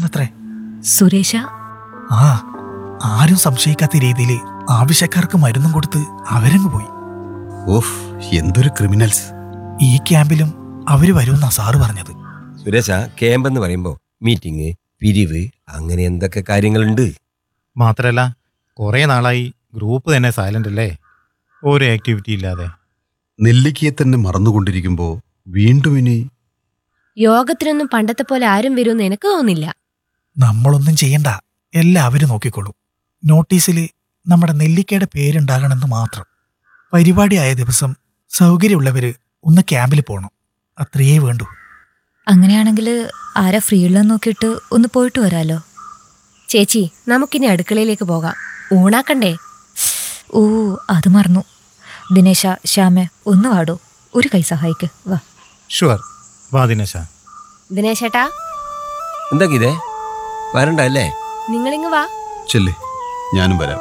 പോയതാണത്രേ സുരേഷ ആ ആരും സംശയിക്കാത്ത രീതിയിൽ ആവശ്യക്കാർക്ക് മരുന്നും കൊടുത്ത് അവരങ്ങ് പോയി ഓഫ് എന്തൊരു ക്രിമിനൽസ് ഈ ക്യാമ്പിലും അവര് വരുമെന്നാ സാറ് പറഞ്ഞത് സുരേഷ ക്യാമ്പ് എന്ന് പറയുമ്പോൾ മീറ്റിംഗ് പിരിവ് അങ്ങനെ എന്തൊക്കെ കാര്യങ്ങളുണ്ട് മാത്രല്ല കുറേ നാളായി ഗ്രൂപ്പ് തന്നെ സൈലന്റ് അല്ലേ ഒരു ആക്ടിവിറ്റി ഇല്ലാതെ നെല്ലിക്കയെ തന്നെ മറന്നുകൊണ്ടിരിക്കുമ്പോൾ വീണ്ടും ഇനി യോഗത്തിനൊന്നും പണ്ടത്തെ പോലെ ആരും വരുമെന്ന് എനിക്ക് തോന്നുന്നില്ല നമ്മളൊന്നും ചെയ്യണ്ട എല്ലാവരും നോക്കിക്കോളൂ നോട്ടീസിൽ നമ്മുടെ നെല്ലിക്കയുടെ പേരുണ്ടാകണമെന്ന് മാത്രം പരിപാടിയായ ദിവസം സൗകര്യമുള്ളവര് ഒന്ന് ക്യാമ്പിൽ പോകണം അത്രയേ വേണ്ടൂ അങ്ങനെയാണെങ്കിൽ ആരാ ഫ്രീ ഉള്ളതെന്ന് നോക്കിയിട്ട് ഒന്ന് പോയിട്ട് വരാലോ ചേച്ചി നമുക്കിനി അടുക്കളയിലേക്ക് പോകാം ഊണാക്കണ്ടേ ഓ അത് മറന്നു ദിനേശ ശ്യാമെ ഒന്ന് വാടോ ഒരു കൈ സഹായിക്ക് വാ ഷുവർ വാ ദിനേശ ദിനേശേട്ടാ എന്താ ഇതേ വരണ്ട അല്ലേ നിങ്ങളിങ്ങ് വാ ചെല്ലേ ഞാനും വരാം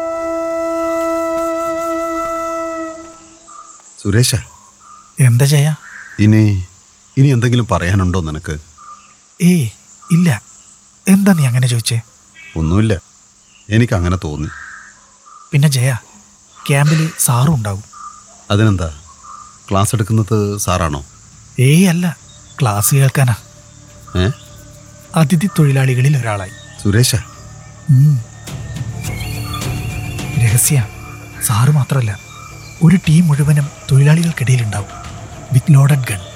സുരേഷ എന്താ ചെയ്യാ ഇനി ഇനി എന്തെങ്കിലും പറയാനുണ്ടോ നിനക്ക് ഏയ് ഇല്ല എന്താ നീ അങ്ങനെ ചോദിച്ചേ ഒന്നുമില്ല എനിക്ക് അങ്ങനെ തോന്നി പിന്നെ ജയ ക്യാമ്പിൽ സാറും ഉണ്ടാവും അതിനെന്താ ക്ലാസ് എടുക്കുന്നത് സാറാണോ ഏയ് അല്ല ക്ലാസ് കേൾക്കാനാ ഏ അതിഥി തൊഴിലാളികളിൽ ഒരാളായി സുരേഷ ഉം. രഹസ്യ സാറ് മാത്രമല്ല ഒരു ടീം മുഴുവനും തൊഴിലാളികൾക്കിടയിൽ ഉണ്ടാവും വിത്ത് ലോഡഡ് ഗൺ